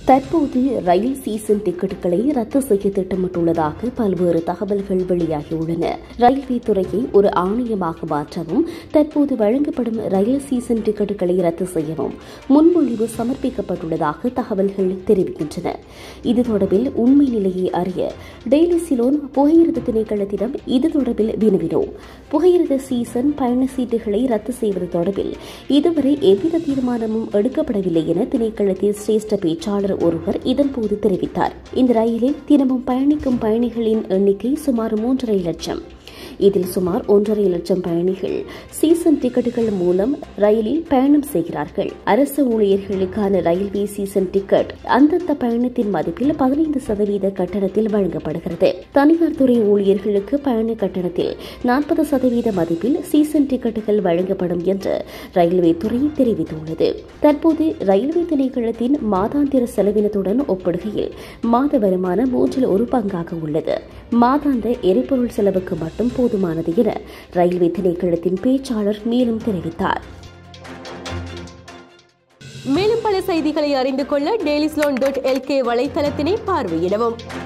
தற்போது ரயில் சீசன் டிக்கெட்டுகளை ரத்து செய்ய திட்டமிட்டுள்ளதாக பல்வேறு தகவல்கள் வெளியாகியுள்ளன ரயில்வே துறையை ஒரு ஆணையமாக மாற்றவும் தற்போது வழங்கப்படும் ரயில் சீசன் டிக்கெட்டுகளை ரத்து செய்யவும் முன்மொழிவு சமர்ப்பிக்கப்பட்டுள்ளதாக தகவல்கள் தெரிவிக்கின்றன இது தொடர்பில் உண்மை நிலையை அறிய டெய்லி சிலோன் புகையிரத திணைக்களத்திடம் இது தொடர்பில் வினவினோம் புகையிரத சீசன் பயண சீட்டுகளை ரத்து செய்வது தொடர்பில் இதுவரை எவ்வித தீர்மானமும் எடுக்கப்படவில்லை என திணைக்களத்தின் சிரேஷ்ட பேச்சாளர் ஒருவர் இதன்போது தெரிவித்தார் இந்த ரயிலில் தினமும் பயணிக்கும் பயணிகளின் எண்ணிக்கை சுமார் மூன்றரை லட்சம் இதில் சுமார் ஒன்றரை லட்சம் பயணிகள் சீசன் டிக்கெட்டுகள் மூலம் ரயிலில் பயணம் செய்கிறார்கள் அரசு ஊழியர்களுக்கான ரயில்வே சீசன் டிக்கெட் அந்தந்த பயணத்தின் மதிப்பில் பதினைந்து சதவீத கட்டணத்தில் வழங்கப்படுகிறது தனியார் துறை ஊழியர்களுக்கு பயண கட்டணத்தில் நாற்பது சதவீத மதிப்பில் சீசன் டிக்கெட்டுகள் வழங்கப்படும் என்று ரயில்வே துறை தெரிவித்துள்ளது தற்போது ரயில்வே திணைக்களத்தின் மாதாந்திர செலவினத்துடன் ஒப்பிடுகையில் மாத வருமானம் மூன்றில் ஒரு பங்காக உள்ளது மாதாந்த எரிபொருள் செலவுக்கு மட்டும் போதுமானது என ரயில்வே திணைக்களத்தின் பேச்சாளர் மேலும் தெரிவித்தார் மேலும் பல செய்திகளை அறிந்து கொள்ள டெய்லிஸ்லோன் டாட் எல்கே வலைத்தளத்தினை பார்வையிடவும்